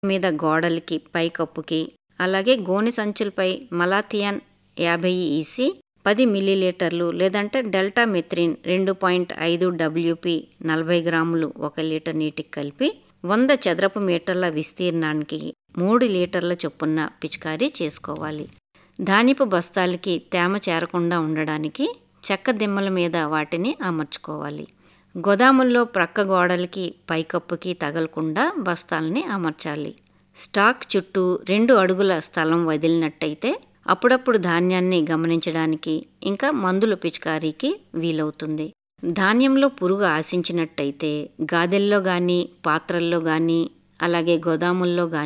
మీద గోడలకి పైకప్పుకి అలాగే గోనె సంచులపై మలాథియాన్ యాభై ఈసీ పది మిల్లీలీటర్లు లేదంటే డెల్టా మెథ్రిన్ రెండు పాయింట్ ఐదు డబ్ల్యూపి నలభై గ్రాములు ఒక లీటర్ నీటికి కలిపి వంద చదరపు మీటర్ల విస్తీర్ణానికి మూడు లీటర్ల చొప్పున పిచికారీ చేసుకోవాలి ధాన్యపు బస్తాలకి తేమ చేరకుండా ఉండడానికి చెక్క దిమ్మల మీద వాటిని అమర్చుకోవాలి గోదాముల్లో ప్రక్క గోడలకి పైకప్పుకి తగలకుండా బస్తాలని అమర్చాలి స్టాక్ చుట్టూ రెండు అడుగుల స్థలం వదిలినట్టయితే అప్పుడప్పుడు ధాన్యాన్ని గమనించడానికి ఇంకా మందుల పిచికారీకి వీలవుతుంది ధాన్యంలో పురుగు ఆశించినట్టయితే గాదెల్లో కానీ పాత్రల్లో కానీ అలాగే గోదాముల్లో కానీ